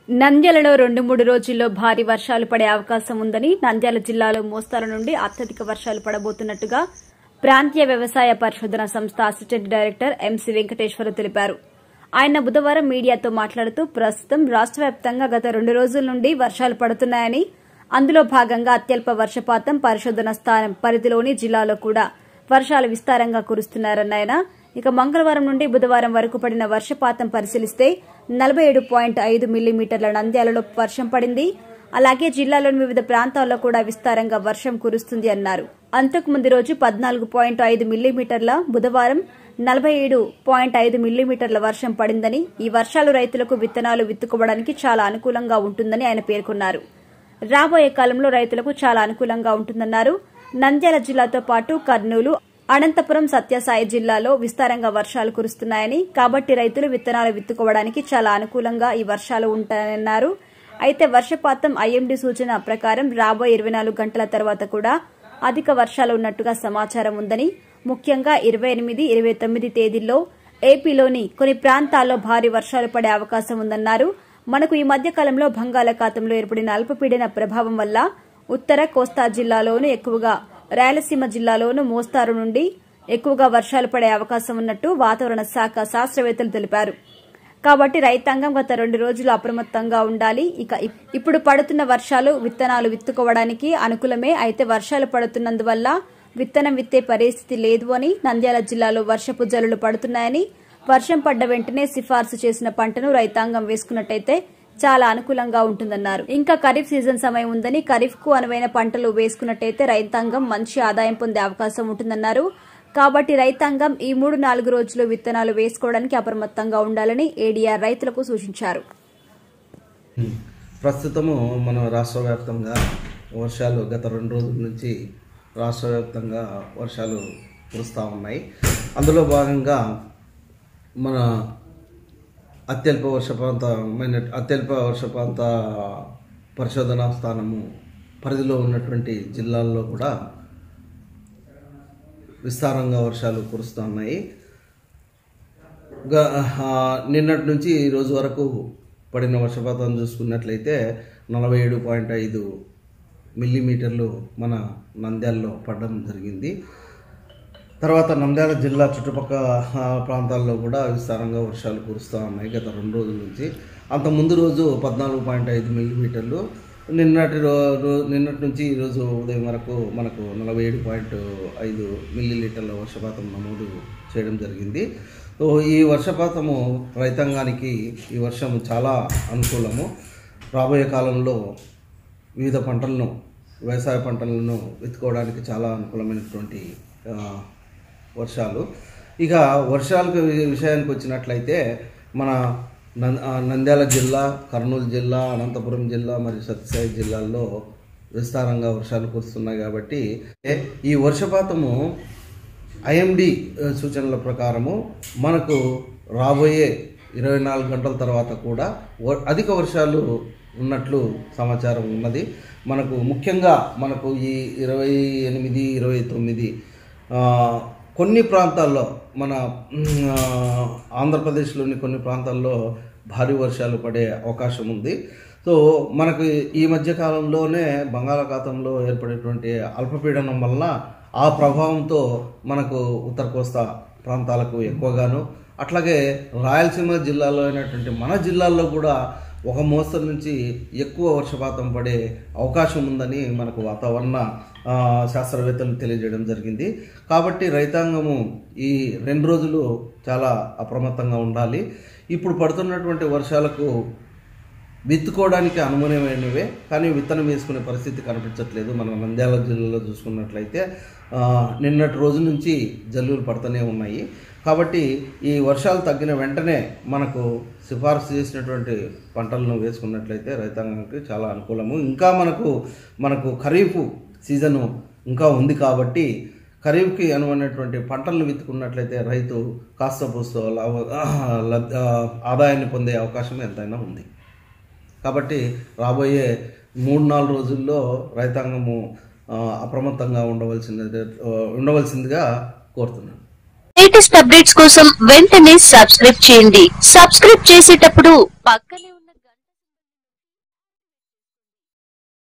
నంద్యాలలో రెండు మూడు రోజుల్లో భారీ వర్షాలు పడే అవకాశం ఉందని నంద్యాల జిల్లాలో మోస్తారు నుండి అత్యధిక వర్షాలు పడబోతున్నట్టుగా ప్రాంతీయ వ్యవసాయ పరిశోధన సంస్థ అసిస్టెంట్ డైరెక్టర్ ఎంసీ వెంకటేశ్వర తెలిపారు ఆయన బుధవారం మీడియాతో మాట్లాడుతూ ప్రస్తుతం రాష్ట్ర వ్యాప్తంగా గత రెండు రోజుల నుండి వర్షాలు పడుతున్నాయని అందులో భాగంగా అత్యల్ప వర్షపాతం పరిశోధన స్థానం పరిధిలోని జిల్లాలో కూడా వర్షాలు విస్తారంగా కురుస్తున్నారన్న ఆయన ఇక మంగళవారం నుండి బుధవారం వరకు పడిన వర్షపాతం పరిశీలిస్తే నలభై ఏడు పాయింట్ ఐదు మిల్లీమీటర్ల నంద్యాలలో వర్షం పడింది అలాగే జిల్లాలోని వివిధ ప్రాంతాల్లో కూడా విస్తారంగా వర్షం కురుస్తుంది అన్నారు అంతకు ముందు రోజు పద్నాలుగు పాయింట్ ఐదు మిల్లీమీటర్ల బుధవారం నలభై ఏడు పాయింట్ ఐదు మిల్లీమీటర్ల వర్షం పడిందని ఈ వర్షాలు రైతులకు విత్తనాలు విత్తుకోవడానికి చాలా అనుకూలంగా ఉంటుందని ఆయన పేర్కొన్నారు రాబోయే కాలంలో రైతులకు చాలా అనుకూలంగా ఉంటుందన్నారు నంద్యాల జిల్లాతో పాటు కర్నూలు అనంతపురం సత్యసాయి జిల్లాలో విస్తారంగా వర్షాలు కురుస్తున్నాయని కాబట్టి రైతులు విత్తనాలు విత్తుకోవడానికి చాలా అనుకూలంగా ఈ వర్షాలు ఉంటాయన్నారు అయితే వర్షపాతం ఐఎండీ సూచన ప్రకారం రాబోయే ఇరవై నాలుగు గంటల తర్వాత కూడా అధిక వర్షాలు ఉన్నట్టుగా సమాచారం ఉందని ముఖ్యంగా ఇరవై ఎనిమిది ఇరవై తొమ్మిది తేదీల్లో ఏపీలోని కొన్ని ప్రాంతాల్లో భారీ వర్షాలు పడే అవకాశం ఉందన్నారు మనకు ఈ మధ్య కాలంలో బంగాళాఖాతంలో ఏర్పడిన అల్పపీడన ప్రభావం వల్ల ఉత్తర కోస్తా జిల్లాలోనూ ఎక్కువగా రాయలసీమ జిల్లాలోనూ మోస్తారు నుండి ఎక్కువగా వర్షాలు పడే అవకాశం ఉన్నట్టు వాతావరణ శాఖ శాస్త్రవేత్తలు తెలిపారు కాబట్టి రైతాంగం గత రెండు రోజులు అప్రమత్తంగా ఉండాలి ఇక ఇప్- ఇప్పుడు పడుతున్న వర్షాలు విత్తనాలు విత్తుకోవడానికి అనుకూలమే అయితే వర్షాలు పడుతున్నందువల్ల విత్తనం విత్తే పరిస్థితి లేదు అని నంద్యాల జిల్లాలో వర్షపు జల్లులు పడుతున్నాయని వర్షం పడ్డ వెంటనే సిఫార్సు చేసిన పంటను రైతాంగం వేసుకున్నట్టయితే చాలా అనుకూలంగా ఉంటుందన్నారు ఇంకా ఖరీఫ్ సీజన్ సమయం ఉందని ఖరీఫ్ కు అనువైన పంటలు వేసుకున్నట్టయితే రైతాంగం మంచి ఆదాయం పొందే అవకాశం ఉంటుందన్నారు కాబట్టి రైతాంగం ఈ మూడు నాలుగు రోజులు విత్తనాలు వేసుకోవడానికి అప్రమత్తంగా ఉండాలని ఏడీఆర్ రైతులకు సూచించారు ప్రస్తుతము మన రాష్ట్ర వ్యాప్తంగా వర్షాలు గత రెండు రోజుల నుంచి రాష్ట్ర వ్యాప్తంగా వర్షాలు కురుస్తూ ఉన్నాయి అందులో భాగంగా మన అత్యల్ప వర్షపాతమైన అత్యల్ప వర్షపాత పరిశోధనా స్థానము పరిధిలో ఉన్నటువంటి జిల్లాల్లో కూడా విస్తారంగా వర్షాలు కురుస్తూ ఉన్నాయి గ- ఆ, నిన్నటి నుంచి ఈ రోజు వరకు పడిన వర్షపాతం చూసుకున్నట్లయితే నలభై ఏడు పాయింట్ ఐదు మిల్లీమీటర్లు మన నంద్యాలలో పడడం జరిగింది తర్వాత నంద్యాల జిల్లా చుట్టుపక్కల ఆ, ప్రాంతాల్లో కూడా విస్తారంగా వర్షాలు కురుస్తూ ఉన్నాయి గత రెండు రోజుల నుంచి అంత ముందు రోజు పద్నాలుగు పాయింట్ ఐదు మిల్లీమీటర్లు నిన్నటి రో- రో- నిన్నటి నుంచి ఈరోజు ఉదయం వరకు మనకు నలభై ఏడు పాయింట్ ఐదు మిల్లీ లీటర్ల వర్షపాతం నమోదు చేయడం జరిగింది సో ఈ వర్షపాతము రైతాంగానికి ఈ వర్షం చాలా అనుకూలము రాబోయే కాలంలో వివిధ పంటలను వ్యవసాయ పంటలను వెతుకోవడానికి చాలా అనుకూలమైనటువంటి ఆ, వర్షాలు ఇక వర్షాలకు వి- విషయానికి వచ్చినట్లయితే మన నం- ఆ, నంద్యాల జిల్లా కర్నూలు జిల్లా అనంతపురం జిల్లా మరియు సత్యసాయి జిల్లాల్లో విస్తారంగా వర్షాలు కురుస్తున్నాయి కాబట్టి ఈ వర్షపాతము ఐఎండి సూచనల ప్రకారము మనకు రాబోయే ఇరవై నాలుగు గంటల తర్వాత కూడా వ- అధిక వర్షాలు ఉన్నట్లు సమాచారం ఉన్నది మనకు ముఖ్యంగా మనకు ఈ ఇరవై ఎనిమిది ఇరవై తొమ్మిది ఆ, కొన్ని ప్రాంతాల్లో మన మ్, ఆ, ఆంధ్రప్రదేశ్లోని కొన్ని ప్రాంతాల్లో భారీ వర్షాలు పడే అవకాశం ఉంది సో మనకు ఈ మధ్య కాలంలోనే బంగాళాఖాతంలో ఏర్పడేటువంటి అల్పపీడనం వల్ల ఆ ప్రభావంతో మనకు ఉత్తర కోస్తా ప్రాంతాలకు ఎక్కువగాను అట్లాగే రాయలసీమ జిల్లాలో అయినటువంటి మన జిల్లాల్లో కూడా ఒక మోస్తరు నుంచి ఎక్కువ వర్షపాతం పడే అవకాశం ఉందని మనకు వాతావరణ ఆ, శాస్త్రవేత్తలు తెలియజేయడం జరిగింది కాబట్టి రైతాంగము ఈ రెండు రోజులు చాలా అప్రమత్తంగా ఉండాలి ఇప్పుడు పడుతున్నటువంటి వర్షాలకు విత్తుకోవడానికి అనుగుణమైనవే కానీ విత్తనం వేసుకునే పరిస్థితి కనిపించట్లేదు మన నంద్యాల జిల్లాలో చూసుకున్నట్లయితే ఆ, నిన్నటి రోజు నుంచి జల్లులు పడుతూనే ఉన్నాయి కాబట్టి ఈ వర్షాలు తగ్గిన వెంటనే మనకు సిఫార్సు చేసినటువంటి పంటలను వేసుకున్నట్లయితే రైతాంగానికి చాలా అనుకూలము ఇంకా మనకు మనకు ఖరీఫ్ సీజను ఇంకా ఉంది కాబట్టి ఖరీఫ్కి అనువైనటువంటి పంటలను విత్తుకున్నట్లయితే రైతు కాస్త పూస్తో లాభ లబ్- ఆదాయాన్ని పొందే అవకాశం ఎంతైనా ఉంది కాబట్టి రాబోయే మూడు నాలుగు రోజుల్లో రైతాంగము ఆ, అప్రమత్తంగా ఉండవలసింది ఉండవలసిందిగా కోరుతున్నాను లేటెస్ట్ అప్డేట్స్ కోసం వెంటనే సబ్స్క్రైబ్ చేయండి సబ్స్క్రైబ్ చేసేటప్పుడు పక్కనే ఉన్న గంట